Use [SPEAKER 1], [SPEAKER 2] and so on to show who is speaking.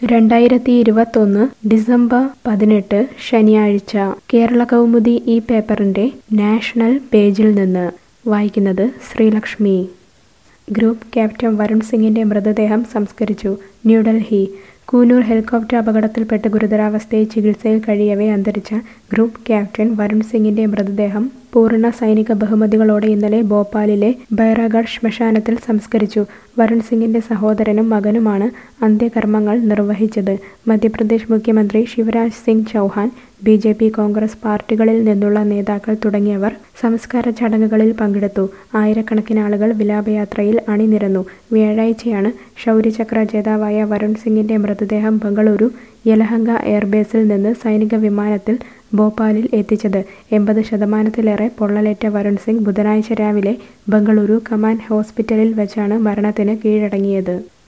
[SPEAKER 1] രണ്ടായിരത്തി ഇരുപത്തൊന്ന് ഡിസംബർ പതിനെട്ട് ശനിയാഴ്ച കേരള കൗമുദി ഈ പേപ്പറിന്റെ നാഷണൽ പേജിൽ നിന്ന് വായിക്കുന്നത് ശ്രീലക്ഷ്മി ഗ്രൂപ്പ് ക്യാപ്റ്റൻ വരുൺ സിംഗിന്റെ മൃതദേഹം സംസ്കരിച്ചു ന്യൂഡൽഹി കൂനൂർ ഹെലികോപ്റ്റർ അപകടത്തിൽപ്പെട്ട് ഗുരുതരാവസ്ഥയിൽ ചികിത്സയിൽ കഴിയവേ അന്തരിച്ച ഗ്രൂപ്പ് ക്യാപ്റ്റൻ വരുൺ സിംഗിന്റെ മൃതദേഹം പൂർണ്ണ സൈനിക ബഹുമതികളോടെ ഇന്നലെ ഭോപ്പാലിലെ ബൈറാഗഡ് ശ്മശാനത്തിൽ സംസ്കരിച്ചു വരുൺ സിംഗിന്റെ സഹോദരനും മകനുമാണ് അന്ത്യകർമ്മങ്ങൾ നിർവഹിച്ചത് മധ്യപ്രദേശ് മുഖ്യമന്ത്രി Shivraj Singh Chouhan B J P Congress പാർട്ടികളിൽ നിന്നുള്ള നേതാക്കൾ തുടങ്ങിയവർ സംസ്കാര ചടങ്ങുകളിൽ പങ്കെടുത്തു ആയിരക്കണക്കിന് ആളുകൾ വിലാപയാത്രയിൽ അണിനിരന്നു വ്യാഴാഴ്ചയാണ് ശൗര്യചക്ര ജേതാവായ വരുൺ സിംഗിന്റെ മൃതദേഹം ബംഗളൂരു യലഹങ്ക എയർബേസിൽ നിന്ന് സൈനിക വിമാനത്തിൽ ഭോപ്പാലിൽ എത്തിച്ചത് എൺപത് ശതമാനത്തിലേറെ പൊള്ളലേറ്റ വരുൺ സിംഗ് ബുധനാഴ്ച രാവിലെ ബംഗളൂരു കമാൻഡ് ഹോസ്പിറ്റലിൽ വെച്ചാണ് മരണത്തിന് കീഴടങ്ങിയത്